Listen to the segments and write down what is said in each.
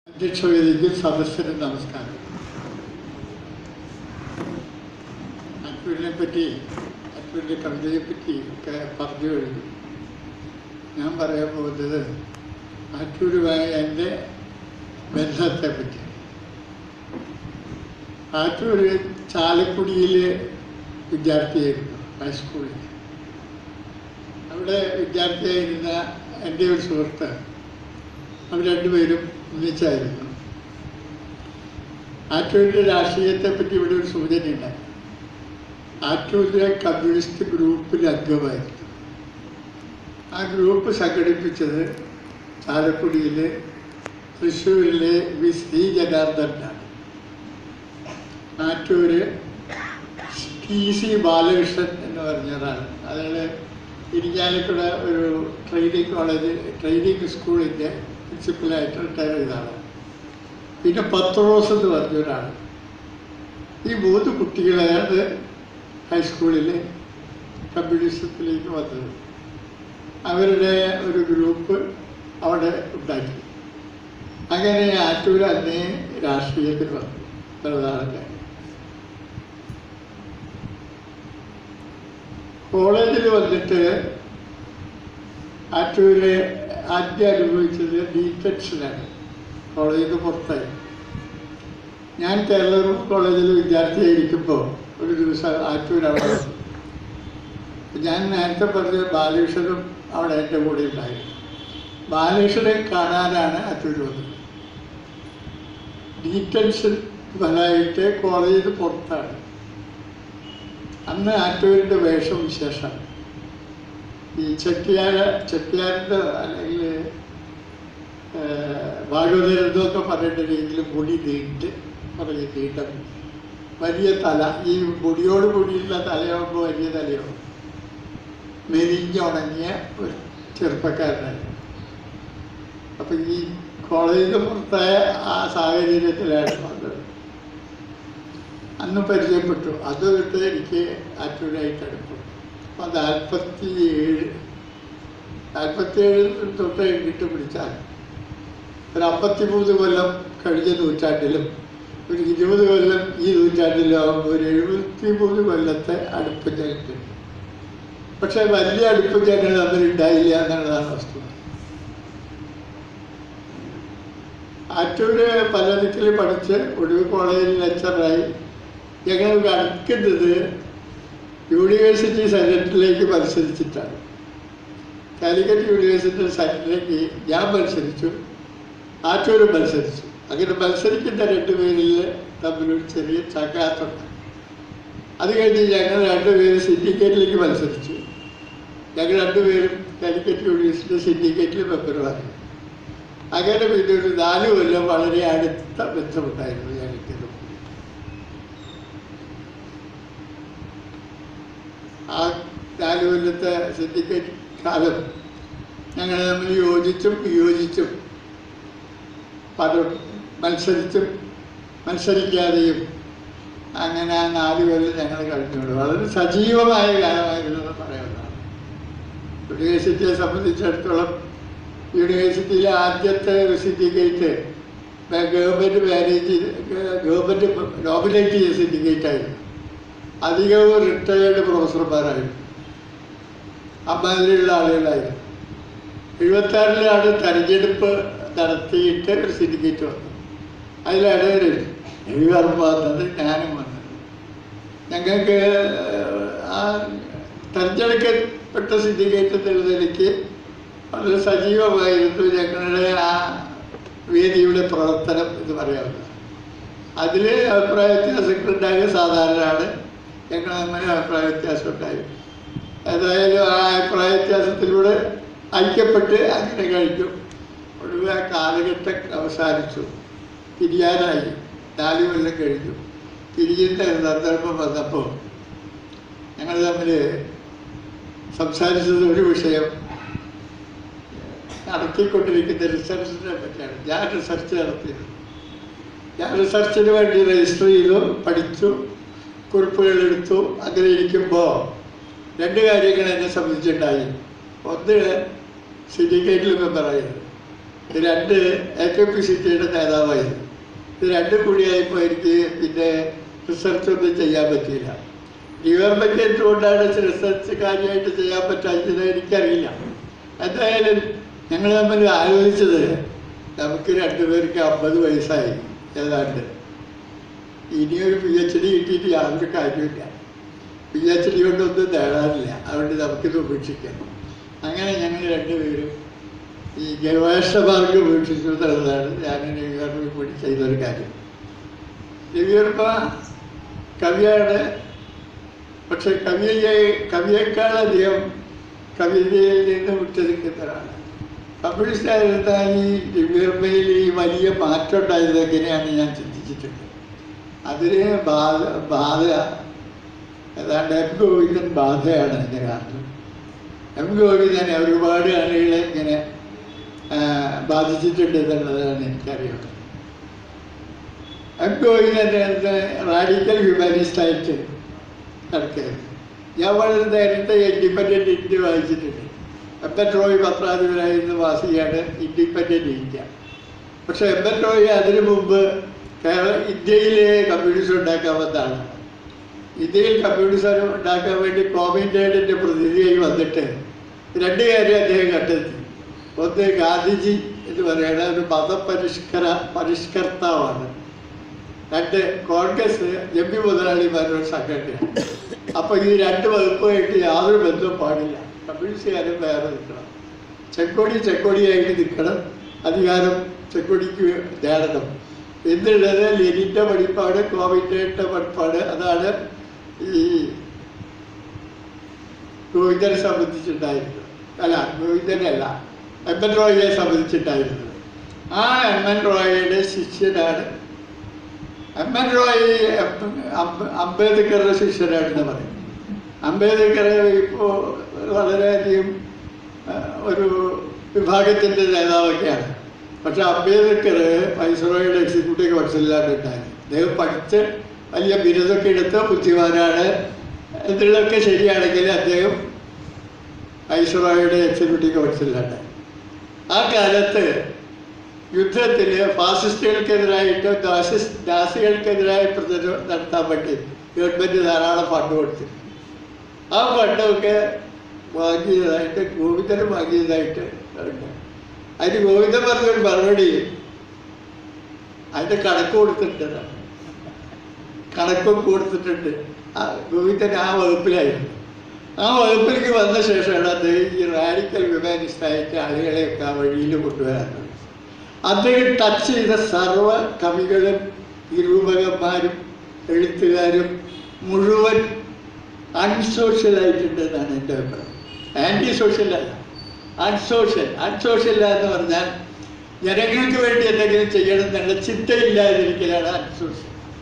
അധ്യക്ഷവേദിക്കും സദസ്യരും നമസ്കാരം അക്ബറിനെ പറ്റി അക്ബറിൻ്റെ കവിതയെ പറ്റി ഒക്കെ പറഞ്ഞു കഴിഞ്ഞു ഞാൻ പറയാൻ പോകുന്നത് ആറ്റൂരുമായി എൻ്റെ ബന്ധത്തെ പറ്റി ആറ്റൂർ ചാലക്കുടിയിലെ വിദ്യാർത്ഥിയായിരുന്നു ഹൈസ്കൂളിൽ അവിടെ വിദ്യാർത്ഥിയായിരുന്ന എൻ്റെ ഒരു സുഹൃത്ത് അവർ രണ്ടുപേരും ഒന്നിച്ചായിരുന്നു ആറ്റൂരിൻ്റെ രാഷ്ട്രീയത്തെ പറ്റി ഇവിടെ ഒരു സൂചനയുണ്ട് ആറ്റൂരിലെ കമ്മ്യൂണിസ്റ്റ് ഗ്രൂപ്പിൽ അംഗമായിരുന്നു ആ ഗ്രൂപ്പ് സംഘടിപ്പിച്ചത് ചാലക്കുടിയിലെ തൃശ്ശൂരിലെ വി ശ്രീ ജനാർദ്ദനാണ് ആറ്റൂര് ടി സി ബാലകൃഷ്ണൻ എന്ന് പറഞ്ഞ ഒരാൾ അതായത് ഇരിഞ്ഞാലക്കുട ഒരു ട്രെയിനിങ് കോളേജ് ട്രെയിനിങ് സ്കൂളിൻ്റെ പ്രിൻസിപ്പലായിട്ട് റിട്ടയർ ചെയ്താണ് പിന്നെ പത്രോസ് എന്ന് പറഞ്ഞ ഒരാൾ ഈ മൂന്ന് കുട്ടികളെയാണ് ഹൈസ്കൂളിൽ കമ്മ്യൂണിസത്തിലേക്ക് വന്നത് അവരുടെ ഒരു ഗ്രൂപ്പ് അവിടെ ഉണ്ടാക്കി അങ്ങനെ ആറ്റൂർ അന്നേ രാഷ്ട്രീയത്തിൽ വന്നു പ്രധാനക്കാർ കോളേജിൽ വന്നിട്ട് ആറ്റൂര് ആദ്യം അനുഭവിച്ചത് ഡീറ്റൻഷനാണ് കോളേജിൽ നിന്ന് പുറത്തായി ഞാൻ കേരള കോളേജിൽ വിദ്യാർത്ഥിയായിരിക്കുമ്പോൾ ഒരു ദിവസം ആറ്റൂർ അവിടെ വന്നു. ഞാൻ നേരത്തെ പറഞ്ഞ ബാലകൃഷ്ണനും അവിടെ എൻ്റെ കൂടെ ഉണ്ടായിരുന്നു ബാലകൃഷ്ണനെ കാണാനാണ് ആറ്റൂർ വന്നത് ഡീറ്റൻഷൻ ഫലമായിട്ട് കോളേജിൽ നിന്ന് പുറത്താണ് അന്ന് ആറ്റൂരിൻ്റെ വേഷം വിശേഷമാണ് ഈ ചെട്ടിയാര ചെട്ടിയാരിൻ്റെ അല്ലെങ്കിൽ ഭാഗവതരത്വമൊക്കെ പറയേണ്ട രീതിയിൽ മുടി നീണ്ട് കുറേ നീണ്ട മുടി. വലിയ തല ഈ മുടിയോട് കൂടിയുള്ള തലയാകുമ്പോൾ വലിയ തലയാവും മെലിഞ്ഞുണങ്ങിയ ഒരു ചെറുപ്പക്കാരനായിരുന്നു അപ്പം ഈ കോളേജിൽ പുറത്തായ ആ സാഹചര്യത്തിലാണ് വന്നത് അന്ന് പരിചയപ്പെട്ടു അത് വിട്ട് എനിക്ക് ആറ്റൂരായിട്ട് അടുപ്പം അപ്പം നാൽപ്പത്തി ഏഴ് നാൽപ്പത്തി ഏഴ് തൊട്ട് എണ്ണിട്ട് പിടിച്ചാൽ ഒരു അമ്പത്തിമൂന്ന് കൊല്ലം കഴിഞ്ഞ നൂറ്റാണ്ടിലും ഒരു ഇരുപത് കൊല്ലം ഈ നൂറ്റാണ്ടിലും ആകുമ്പോൾ ഒരു എഴുപത്തി മൂന്ന് കൊല്ലത്തെ അടുപ്പം ഞങ്ങൾക്ക് പക്ഷേ വലിയ അടുപ്പം ഞങ്ങൾ തമ്മിൽ ഉണ്ടായില്ല എന്നുള്ളതാണ് വസ്തുത ആറ്റൂര് പലതിക്കൽ പഠിച്ച് ഒടുവിൽ കോളേജിൽ ലെക്ചറായി ഞങ്ങൾ അടുക്കുന്നത് യൂണിവേഴ്സിറ്റി സെനറ്റിലേക്ക് മത്സരിച്ചിട്ടാണ് കാലിക്കറ്റ് യൂണിവേഴ്സിറ്റി സെനറ്റിലേക്ക് ഞാൻ മത്സരിച്ചു ആറ്റൂര് മത്സരിച്ചു അങ്ങനെ മത്സരിക്കുന്ന രണ്ടുപേരിൽ തമ്മിലൊരു ചെറിയ ചക്കാത്തുണ്ട് അത് കഴിഞ്ഞ് ഞങ്ങൾ രണ്ടുപേരും സിൻഡിക്കേറ്റിലേക്ക് മത്സരിച്ചു ഞങ്ങൾ രണ്ടുപേരും കാലിക്കറ്റ് യൂണിവേഴ്സിറ്റി സിൻഡിക്കേറ്റിൽ മെമ്പറുമായി അങ്ങനെ പിന്നെ ഒരു നാല് കൊല്ലം വളരെ അടുത്ത ബന്ധമുണ്ടായിരുന്നു ഞങ്ങൾക്ക് ആ നാല് കൊല്ലത്തെ സിൻഡിക്കേറ്റ് കാലം ഞങ്ങൾ തമ്മിൽ യോജിച്ചും വിയോജിച്ചും പല മത്സരിച്ചും മത്സരിക്കാതെയും അങ്ങനെ ആ നാല് കൊല്ലം ഞങ്ങൾ കഴിഞ്ഞുള്ളൂ വളരെ സജീവമായ കാലമായിരുന്നു എന്ന് പറയാവുന്നതാണ് യൂണിവേഴ്സിറ്റിയെ സംബന്ധിച്ചിടത്തോളം യൂണിവേഴ്സിറ്റിയിലെ ആദ്യത്തെ ഒരു സിൻഡിക്കേറ്റ് ഗവൺമെൻറ് മാനേജ് ചെയ്ത് ഗവൺമെൻറ് നോമിനേറ്റ് ചെയ്ത സിൻഡിക്കേറ്റായിരുന്നു അധികവും റിട്ടയേർഡ് പ്രൊഫസർമാരായിരുന്നു അമ്മാതിരിയുള്ള ആളുകളായിരുന്നു എഴുപത്താറിലാണ് തെരഞ്ഞെടുപ്പ് നടത്തിയിട്ട് ഒരു സിൻഡിക്കേറ്റ് വന്നത് അതിലാണ് രവിവർമ്മ വന്നത് ഞാനും വന്നത് ഞങ്ങൾക്ക് ആ തെരഞ്ഞെടുക്കപ്പെട്ട സിൻഡിക്കേറ്റ് എന്നുള്ള നിലയ്ക്ക് വളരെ സജീവമായിരുന്നു ഞങ്ങളുടെ ആ വേദിയുടെ പ്രവർത്തനം എന്ന് പറയാവുന്നത് അതിൽ അഭിപ്രായ വ്യത്യാസങ്ങൾ ഉണ്ടാകുക സാധാരണയാണ് ഞങ്ങൾ തമ്മിൽ അഭിപ്രായ വ്യത്യാസം ഉണ്ടായി ഏതായാലും ആ അഭിപ്രായ വ്യത്യാസത്തിലൂടെ ഐക്യപ്പെട്ട് അങ്ങനെ കഴിഞ്ഞു ഒടുവിൽ ആ കാലഘട്ടം അവസാനിച്ചു പിരിയാനായി നാല് കൊല്ലം കഴിഞ്ഞു പിരിയുന്ന ഒരു സന്ദർഭം വന്നപ്പോൾ ഞങ്ങൾ തമ്മിൽ സംസാരിച്ചത് ഒരു വിഷയം നടത്തിക്കൊണ്ടിരിക്കുന്ന റിസർച്ചിനെ പറ്റിയാണ് ഞാൻ റിസർച്ച് നടത്തിയത് ഞാൻ റിസർച്ചിന് വേണ്ടി രജിസ്റ്റർ ചെയ്തു പഠിച്ചു കുറിപ്പുകൾ എടുത്തു അങ്ങനെ ഇരിക്കുമ്പോൾ രണ്ട് കാര്യങ്ങൾ എന്നെ സംബന്ധിച്ചുണ്ടായി ഒന്ന് സിൻഡിക്കേറ്റിൽ മെമ്പറായിരുന്നു ഇത് രണ്ട് എ കെ പി സി ടിയുടെ നേതാവായിരുന്നു ഇത് രണ്ടും കൂടിയായപ്പോൾ എനിക്ക് പിന്നെ റിസർച്ച് ഒന്നും ചെയ്യാൻ പറ്റിയില്ല ഗവൺമെൻറ് എന്തുകൊണ്ടാണ് റിസർച്ച് കാര്യമായിട്ട് ചെയ്യാൻ പറ്റാത്തത് എനിക്കറിയില്ല എന്തായാലും ഞങ്ങൾ തമ്മിൽ ആലോചിച്ചത് നമുക്ക് രണ്ടുപേർക്ക് അമ്പത് വയസ്സായി ഏതാണ്ട് ഇനിയൊരു പി എച്ച് ഡി കിട്ടിയിട്ട് യാതൊരു കാര്യമില്ല പി എച്ച് ഡി കൊണ്ടൊന്നും നേടാനില്ല അതുകൊണ്ട് നമുക്കിത് ഉപേക്ഷിക്കാം അങ്ങനെ ഞങ്ങൾ രണ്ടുപേരും ഈ ഗവേഷണ മാർഗം ഉപേക്ഷിച്ചു എന്നുള്ളതാണ് ഞാൻ രവിവർമ്മ കൂടി ചെയ്തൊരു കാര്യം രവിവർമ്മ കവിയാണ് പക്ഷെ കവിയെ കവിയേക്കാളധികം കവിതയിൽ നിന്ന് വിട്ടുനിൽക്കുന്നവരാണ് കമ്മ്യൂണിസ്റ്റായിരുന്നാൽ ഈ രവിവർമ്മയിൽ ഈ വലിയ മാറ്റം ഉണ്ടായത് എങ്ങനെയാണ് ഞാൻ ചിന്തിച്ചിട്ടുണ്ട് അതിന് ബാധ ബാധ ഏതാണ്ട് എം ഗോവിന്ദൻ ബാധയാണ് എൻ്റെ കാരണം എം ഗോവിന്ദനെ ഒരുപാട് ആളുകളെ ഇങ്ങനെ ആ, ബാധിച്ചിട്ടുണ്ട് എന്നുള്ളതാണ് എനിക്കറിയുന്നത് എം ഗോവിന്ദൻ്റെ റാഡിക്കൽ ഹ്യൂമാനിസ്റ്റായിട്ട് നടക്കുകയായിരുന്നു ഞാൻ വളരെ നേരത്തെ ഇൻഡിപെൻഡൻറ്റ് ഇന്ത്യ വായിച്ചിട്ടുണ്ട് എം എൻ റോയ് പത്രാധിപരായിരുന്ന വാസിയാണ് ഇൻഡിപെൻഡൻറ്റ് ഇന്ത്യ പക്ഷെ എം എൻ റോയ് അതിനു മുമ്പ് കേരള ഇന്ത്യയിലെ കമ്മ്യൂണിസം ഉണ്ടാക്കാൻ വന്നതാണ് ഇന്ത്യയിൽ കമ്മ്യൂണിസം ഉണ്ടാക്കാൻ വേണ്ടി കോമിൻറ്റേഡിൻ്റെ പ്രതിനിധിയായി വന്നിട്ട് രണ്ട് കാര്യം അദ്ദേഹം കണ്ടെത്തി ഒന്ന് ഗാന്ധിജി എന്ന് പറയുന്ന ഒരു മതപരിഷ്കര പരിഷ്കർത്താവാണ് രണ്ട് കോൺഗ്രസ് എം പി മുതലാളിമാരുടെ സംഘടനയാണ് അപ്പോൾ ഈ രണ്ട് വകുപ്പുമായിട്ട് യാതൊരു ബന്ധവും പാടില്ല കമ്മ്യൂണിസ്റ്റുകാരും വേറെ നിൽക്കണം ചെക്കൊടി ചെക്കൊടിയായിട്ട് നിൽക്കണം അധികാരം ചെക്കൊടിക്ക് നേടണം എന്നുള്ളത് ലെനിൻ്റെ പഠിപ്പാട് കോവിഡിൻ്റെ പഠിപ്പാട് അതാണ് ഈ ഗോവിന്ദനെ സംബന്ധിച്ചുണ്ടായിരുന്നത് അല്ല ഗോവിന്ദനല്ല എം എൻ റോയിയെ സംബന്ധിച്ചിട്ടായിരുന്നത് ആ എം എൻ റോയിയുടെ ശിഷ്യനാണ് എം എൻ റോയ് അംബ- അംബേദ്കറുടെ ശിഷ്യനാണെന്ന് പറയും അംബേദ്കർ ഇപ്പോൾ വളരെയധികം ആ, ഒരു വിഭാഗത്തിൻ്റെ നേതാവൊക്കെയാണ് പക്ഷെ അംബേദ്കർ വൈസ്രോയുടെ എക്സിക്യൂട്ടീവ് കൗൺസിലാണ് ഉണ്ടായത് അദ്ദേഹം പഠിച്ച് വലിയ ബിരുദമൊക്കെ എടുത്ത് ബുദ്ധിമാനാണ് എന്നുള്ളതൊക്കെ ശരിയാണെങ്കിൽ അദ്ദേഹം വൈസ്രോയുടെ എക്സിക്യൂട്ടീവ് കൗൺസിലാണ് ആ കാലത്ത് യുദ്ധത്തിൽ ഫാസിസ്റ്റുകൾക്കെതിരായിട്ട് നാസിസ് നാസികൾക്കെതിരായ പ്രചരണം നടത്താൻ വേണ്ടി ഗവൺമെൻറ് ധാരാളം ഫണ്ട് കൊടുത്തു ആ ഫണ്ടൊക്കെ വാങ്ങിയതായിട്ട് ഗോവിന്ദന് വാങ്ങിയതായിട്ട് ഉണ്ട് അതിന് ഗോവിന്ദൻ പറഞ്ഞൊരു മറുപടി അതിൻ്റെ കണക്ക് കൊടുത്തിട്ടുണ്ട് കണക്കും കൊടുത്തിട്ടുണ്ട് ആ ഗോവിന്ദൻ ആ വകുപ്പിലായിരുന്നു ആ വകുപ്പിലേക്ക് വന്ന ശേഷമാണ് അദ്ദേഹം ഈ റാഡിക്കൽ ഹ്യൂമാനിസ്റ്റായിട്ട് ആളുകളെയൊക്കെ ആ വഴിയിൽ കൊണ്ടുവരാൻ തുടങ്ങിയത് അദ്ദേഹം ടച്ച് ചെയ്ത സർവ കവികളും നിരൂപകന്മാരും എഴുത്തുകാരും മുഴുവൻ അൺസോഷ്യൽ ആയിട്ടുണ്ടെന്നാണ് എൻ്റെ അഭിപ്രായം ആൻറ്റി സോഷ്യൽ അല്ല അൺസോഷ്യൽ അൺസോഷ്യൽ എന്ന് പറഞ്ഞാൽ ജനങ്ങൾക്ക് വേണ്ടി എന്തെങ്കിലും ചെയ്യണം എന്നുള്ള ചിന്തയില്ലാതിരിക്കലാണ് അൺസോഷ്യൽ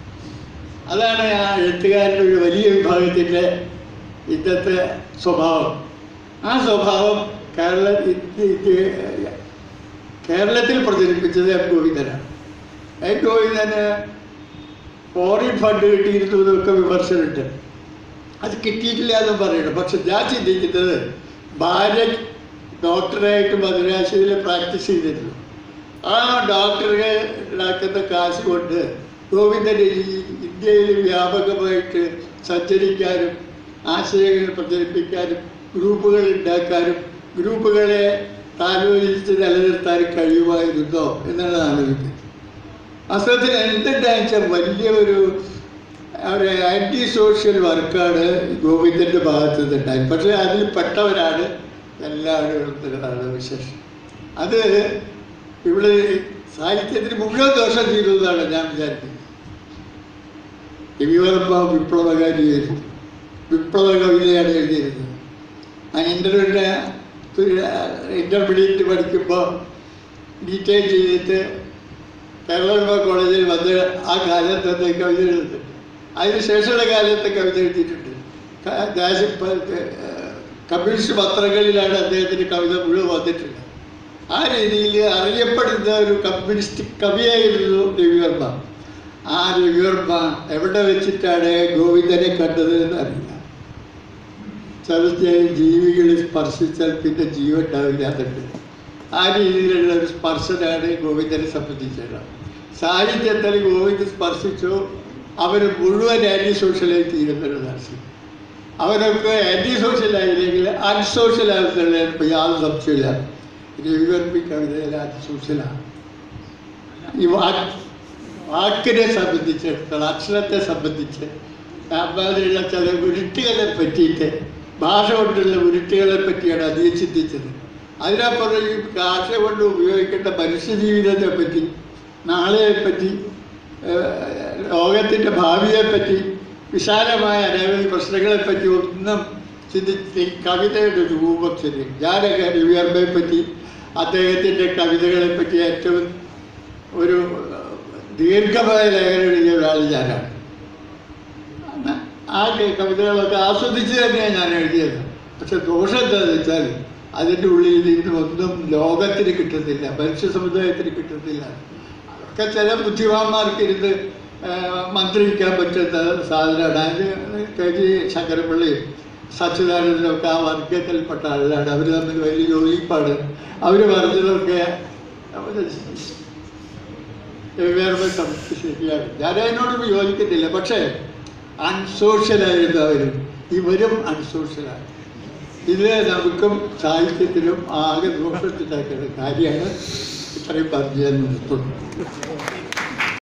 അതാണ് ആ എഴുത്തുകാരുടെ ഒരു വലിയ വിഭാഗത്തിൻ്റെ ഇന്നത്തെ സ്വഭാവം ആ സ്വഭാവം കേരള ഇന്ത്യ ഇന്ത്യ കേരളത്തിൽ പ്രചരിപ്പിച്ചത് എം ഗോവിന്ദനാണ് എം ഗോവിന്ദന് ഫോറിൻ ഫണ്ട് കിട്ടിയിരുന്നു എന്നൊക്കെ വിമർശനമുണ്ട് അത് കിട്ടിയിട്ടില്ല എന്ന് പറയണം പക്ഷെ ഞാൻ ചിന്തിക്കുന്നത് ഭാര്യ ഡോക്ടറായിട്ട് മദുരാശിയിൽ പ്രാക്ടീസ് ചെയ്തിരുന്നു ആ ഡോക്ടറെ ഉണ്ടാക്കുന്ന കാശ് കൊണ്ട് ഗോവിന്ദന് ഈ ഇന്ത്യയിൽ വ്യാപകമായിട്ട് സഞ്ചരിക്കാനും ആശയങ്ങൾ പ്രചരിപ്പിക്കാനും ഗ്രൂപ്പുകൾ ഉണ്ടാക്കാനും ഗ്രൂപ്പുകളെ താലോചിച്ച് നിലനിർത്താനും കഴിയുമായിരുന്നോ എന്നാണ് ആലോചിക്കുന്നത് വാസ്തവത്തിൽ എന്തുണ്ടാണെന്ന് വെച്ചാൽ വലിയ ഒരു ഒരു ആൻറ്റി സോഷ്യൽ വർക്കാണ് ഗോവിന്ദൻ്റെ ഭാഗത്ത് നിന്നുണ്ടായി പക്ഷേ അതിൽ പെട്ടവരാണ് എല്ലാവരും എന്നുള്ളതാണ് വിശേഷം അത് ഇവിടെ സാഹിത്യത്തിന് മുഴുവൻ ദോഷം ചെയ്തു എന്നാണ് ഞാൻ വിചാരിക്കുന്നത് രവിവർമ്മ വിപ്ലവകാരിയായിരുന്നു വിപ്ലവ കവിതയാണ് എഴുതിയിരുന്നത് ഞാൻ ഇൻ്റർവ്യൂവിൻ്റെ ഇൻ്റർമീഡിയറ്റ് പഠിക്കുമ്പോൾ ഡീറ്റെയിൽ ചെയ്തിട്ട് കേരള കോളേജിൽ വന്ന് ആ കാലത്തെ കവിത എഴുതിയിട്ടുണ്ട് അതിനുശേഷമുള്ള കാലത്തെ കവിത എഴുതിയിട്ടുണ്ട് ക- ദേശ പ- ഏഹ് കമ്മ്യൂണിസ്റ്റ് പത്രങ്ങളിലാണ് അദ്ദേഹത്തിൻ്റെ കവിത മുഴുവൻ വന്നിട്ടുള്ളത് ആ രീതിയിൽ അറിയപ്പെടുന്ന ഒരു കമ്മ്യൂണിസ്റ്റ് കവിയായിരുന്നു രവിവർമ്മ ആ രവിവർമ്മ എവിടെ വെച്ചിട്ടാണ് ഗോവിന്ദനെ കണ്ടത് എന്ന് അറിയില്ല ചതച്ച ജീവികളെ സ്പർശിച്ചാൽ പിന്നെ ജീവൻ ഉണ്ടാവില്ല എന്നുണ്ട് ആ രീതിയിലുള്ള ഒരു സ്പർശനാണ് ഗോവിന്ദനെ സംബന്ധിച്ചത് സാഹിത്യത്തിൽ ഗോവിന്ദ് സ്പർശിച്ചു അവർ മുഴുവൻ ആൻറ്റി സോഷ്യലായി തീരുന്നവരാണ് അവരൊക്കെ ആൻറ്റി സോഷ്യലായില്ലെങ്കിൽ അൺസോഷ്യലാകുന്നുള്ള യാതൊരു സംശയമില്ല രവിവർമ്മി കവിതയിൽ ആൻറ്റി സോഷ്യലാണ് ഈ വാക്ക് വാക്കിനെ സംബന്ധിച്ചിടത്തോളം അക്ഷരത്തെ സംബന്ധിച്ച് അമ്മാതിരിയുള്ള ചില ഉരുട്ടുകളെ പറ്റിയിട്ട് ഭാഷ കൊണ്ടുള്ള ഉരുട്ടുകളെ പറ്റിയാണ് അധികം ചിന്തിച്ചത് അതിനപ്പുറം ഈ ഭാഷ കൊണ്ട് ഉപയോഗിക്കേണ്ട മനുഷ്യജീവിതത്തെ പറ്റി നാളെയെ പറ്റി ഏഹ്, ലോകത്തിൻ്റെ ഭാവിയെ പറ്റി വിശാലമായ അനവധി പ്രശ്നങ്ങളെ പറ്റി ഒന്നും ചിന്തിച്ച് ഈ കവിതയുടെ രൂപം ശരി ഞാനൊക്കെ രവിവർമ്മയെ പറ്റി അദ്ദേഹത്തിൻ്റെ കവിതകളെ പറ്റി ഏറ്റവും ഒരു ദീർഘമായ ലേഖനം എഴുതിയ ഒരാൾ ഞാനാണ് അന്ന് ആ ക- കവിതകളൊക്കെ ആസ്വദിച്ച് തന്നെയാണ് ഞാൻ എഴുതിയത് പക്ഷെ ദോഷം എന്താണെന്ന് വെച്ചാൽ അതിൻ്റെ ഉള്ളിൽ നിന്ന് ഒന്നും ലോകത്തിന് കിട്ടുന്നില്ല മനുഷ്യ സമുദായത്തിന് കിട്ടുന്നില്ല അതൊക്കെ ചില ബുദ്ധിമാന്മാർക്ക് ഇരുന്ന് ആ, മന്ത്രിക്കാൻ പറ്റുന്ന സാധനമാണ് അതിന് കെ ജി ശങ്കരപ്പിള്ളി സച്ചിദാനന്ദനൊക്കെ ആ വർഗത്തിൽപ്പെട്ട ആളുകളാണ് അവർ തമ്മിൽ വലിയ യോജിപ്പാണ് അവർ പറഞ്ഞതൊക്കെ അവര് വേറെ സംബന്ധിച്ച് ശരിയാണ് ഞാൻ അതിനോട് യോജിക്കുന്നില്ല പക്ഷേ അൺസോഷ്യലായിരുന്നു അവരും ഇവരും അൺസോഷ്യലാണ് ഇത് നമുക്കും സാഹിത്യത്തിനും ആകെ ദോഷത്തിലാക്കുന്ന കാര്യമാണ് ഇത്രയും പറഞ്ഞ് ഞാൻ നിർത്തുന്നു